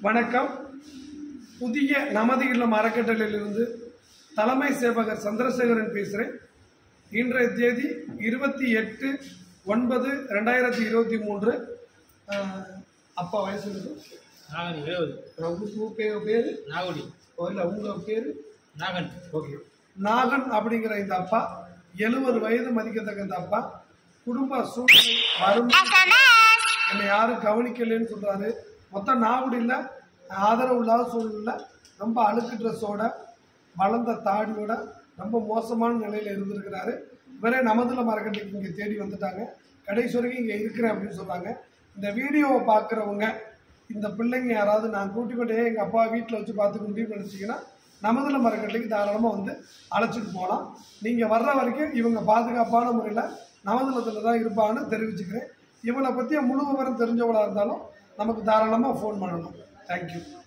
வணக்கம் புதிய நமது இல்லம் அறக்கட்டளையிலிருந்து தலைமை சேவகர் சந்திரசேகரன் பேசுகிறேன் இன்றைய தேதி இருபத்தி எட்டு ஒன்பது ரெண்டாயிரத்தி இருபத்தி மூன்று ஆஹ், அப்பா வயசு என்னது? நாகன் எழுபது உங்க பேர் பேர் நாகுடி இல்லை உங்கள் பேர் நாகன் ஓகே நாகன் அப்படிங்கிற இந்த அப்பா எழுபது வயது மதிக்கத்தக்க இந்த அப்பா குடும்ப சூழ்நிலை வறுமை என்னை யாரும் கவனிக்கலைன்னு சொல்றாரு மொத்தம் நாகுடியில் ஆதரவு இல்லாத சூழ்நிலை ரொம்ப அழுக்கு ட்ரெஸ்ஸோட வளர்ந்த தாடியோட ரொம்ப மோசமான நிலையில் இருந்திருக்கிறாரு இவரே நமதுல மரக்கட்டைக்கு இங்கே தேடி வந்துட்டாங்க கடைசி வரைக்கும் இங்கே இருக்கிறேன் அப்படின்னு சொல்கிறாங்க இந்த வீடியோவை பார்க்குறவங்க இந்த பிள்ளைங்க யாராவது நான் கூட்டி கொண்டே எங்கள் அப்பா வீட்டில் வச்சு பார்த்துக்க முடியும்னு நினச்சிங்கன்னா நமதுல மரக்கட்டைக்கு தாராளமாக வந்து அழைச்சிட்டு போகலாம் நீங்கள் வர்ற வரைக்கும் இவங்க பாதுகாப்பான முறையில் நவதளத்தில் தான் இருப்பாங்கன்னு தெரிவிச்சுக்கிறேன் இவளை பற்றிய முழு விவரம் தெரிஞ்சவளாக இருந்தாலும் நமக்கு தாராளமாக ஃபோன் பண்ணணும் தேங்க்யூ